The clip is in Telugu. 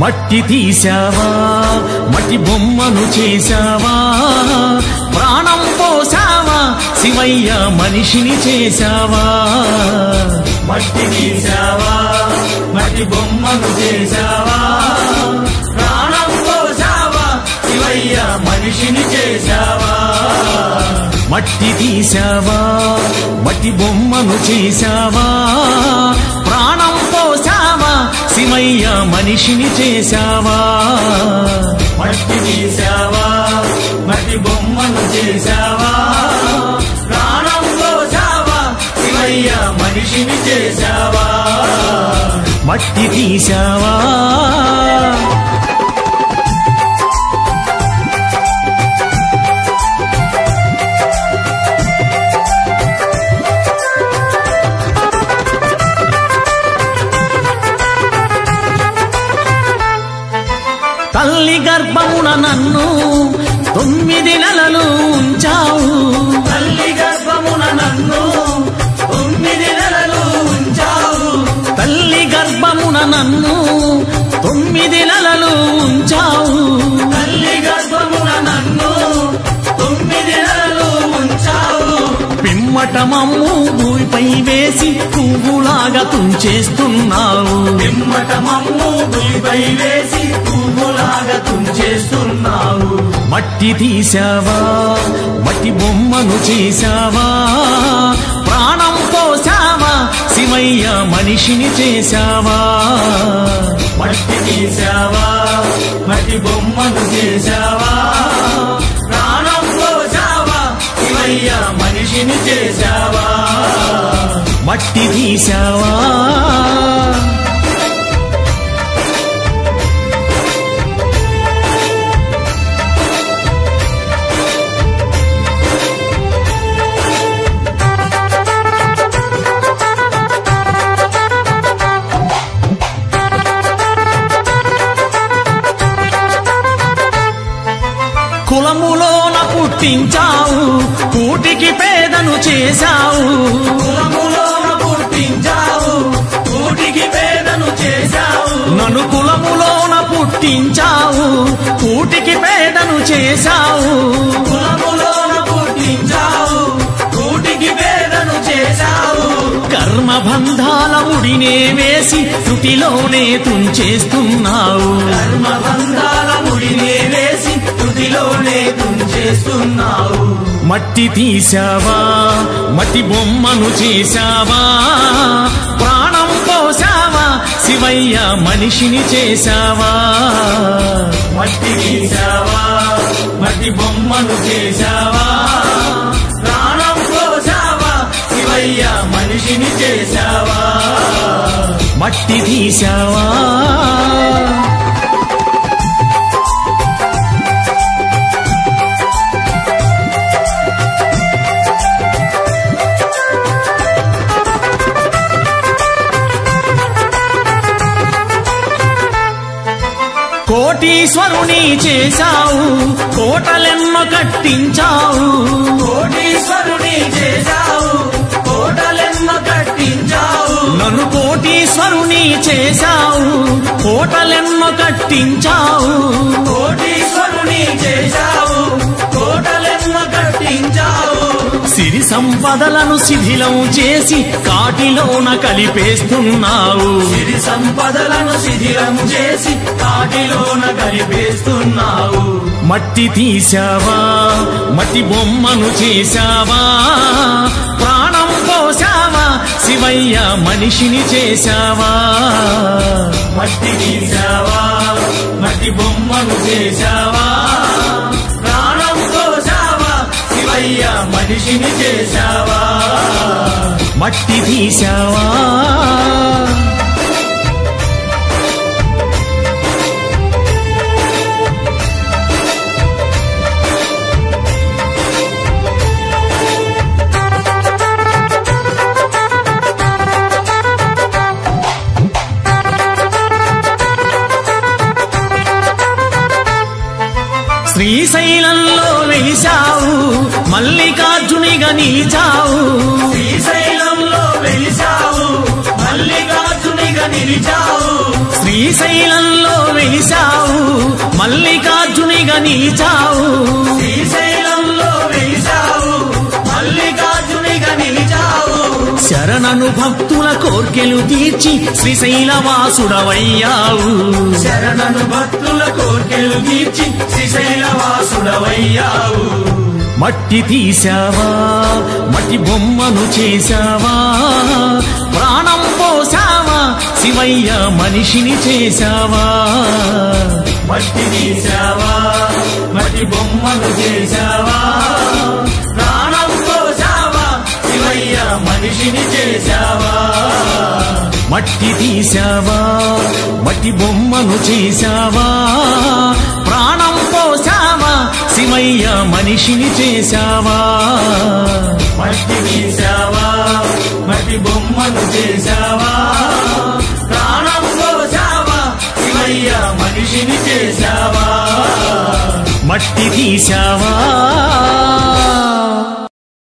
మట్టి తీసావా మట్టి బొమ్మను చేశావా ప్రాణం పోసావా శివయ్య మనిషిని చేశావా మట్టి తీసావా మట్టి బొమ్మను చేశావా ప్రాణం పోసావా శివయ్య మనిషిని చేశావా మట్టి తీసావా మట్టి బొమ్మను చేశావా ప్రాణం పోసావా శివయ్య మనిషిని చేశావా మట్టి తీసావా మట్టి బొమ్మను చేశావా ప్రాణం పోసావా శివయ్య మనిషిని చేశావా మట్టి తీసావా తల్లి గర్భమున నన్ను తొమ్మిది నెలలు ఉంచావు తల్లి గర్భమున నన్ను తొమ్మిది నెలలు ఉంచావు తల్లి గర్భమున నన్ను తొమ్మిది నెలలు ఉంచావు తల్లి గర్భమున నన్ను తొమ్మిది నెలలు ఉంచావు పిమ్మట మమ్ము భూమిపై వేసి పువ్వులాగా తుంచేస్తున్నావు పిమ్మట మమ్ము భూమిపై వేసి పువ్వులాగా తుంచేస్తున్నావు మట్టి తీసావా మట్టి బొమ్మను చేశావా ప్రాణం పోసావా శివయ్య మనిషిని చేశావా మట్టి తీసావా మట్టి బొమ్మను చేశావా ప్రాణం పోసావా శివయ్య మనిషిని చేశావా మట్టి తీసావా కులములోన పుట్టించావు కూటికి పేదను చేశావు కులములోన పుట్టించావు కూటికి పేదను చేశావు నన్ను కులములోన పుట్టించావు కూటికి పేదను చేశావు కులములోన పుట్టించావు కూటికి పేదను చేశావు కర్మ బంధాల ముడినే వేసి తుటిలోనే తుంచేస్తున్నావు కర్మ బంధాల ముడినే వేసి తుటిలోనే తుంచేస్తున్నావు మట్టి తీసావా మట్టి బొమ్మను చేశావా ప్రాణం పోసావా శివయ్య మనిషిని చేశావా మట్టి తీసావా మట్టి బొమ్మను చేశావా ప్రాణం పోసావా శివయ్య మనిషిని చేశావా మట్టి తీసావా కోటీశ్వరుని చేశావు కోటలెన్నో కట్టించావు కోటీశ్వరుని చేశావు కోటలెన్నో కట్టించావు నన్ను కోటీశ్వరుని చేశావు కోటలెన్నో కట్టించావు కోటీశ్వరుని చేశావు కోటలెన్నో కట్టించావు సిరి సంపదలను శిథిలం చేసి కాటిలోన కలిపేస్తున్నావు సిరి సంపదలను శిథిలం చేసి కాటిలోన కలిపేస్తున్నావు మట్టి తీసావా మట్టి బొమ్మను చేశావా ప్రాణం పోసావా శివయ్య మనిషిని చేశావా మట్టి తీసావా మట్టి బొమ్మను చేశావా ప్రాణం పోసావా శివయ్య మనిషిని చేశావా మట్టి తీసావా శ్రీశైలంలో వెలిశావు మల్లికార్జునిగా నిలిచావు శ్రీశైలంలో వెలిశావు మల్లికార్జునిగా నిలిచావు శ్రీశైలంలో వెలిశావు మల్లికార్జునిగా నిలిచావు శ్రీశైలంలో వెలిశావు మల్లికార్జునిగా నిలిచావు శరణను భక్తుల కోర్కెలు తీర్చి శ్రీశైలవాసుడవయ్యావు శరణను భక్తుల కోర్కెలు తీర్చి శ్రీశైలవాసుడవయ్యావు మట్టి తీసావా మట్టి బొమ్మను చేశావా ప్రాణం పోసావా శివయ్య మనిషిని చేశావా మట్టి తీసావా మట్టి బొమ్మను చేశావా ప్రాణం పోసావా శివయ్య మనిషిని చేశావా మట్టి తీసావా మట్టి బొమ్మను చేశావా ప్రాణం పోసావా శివయ్య మనిషిని చేశావా మట్టి తీసావా మట్టి బొమ్మను చేశావా ప్రాణం పోసావా శివయ్య మనిషిని చేశావా మట్టి తీసావా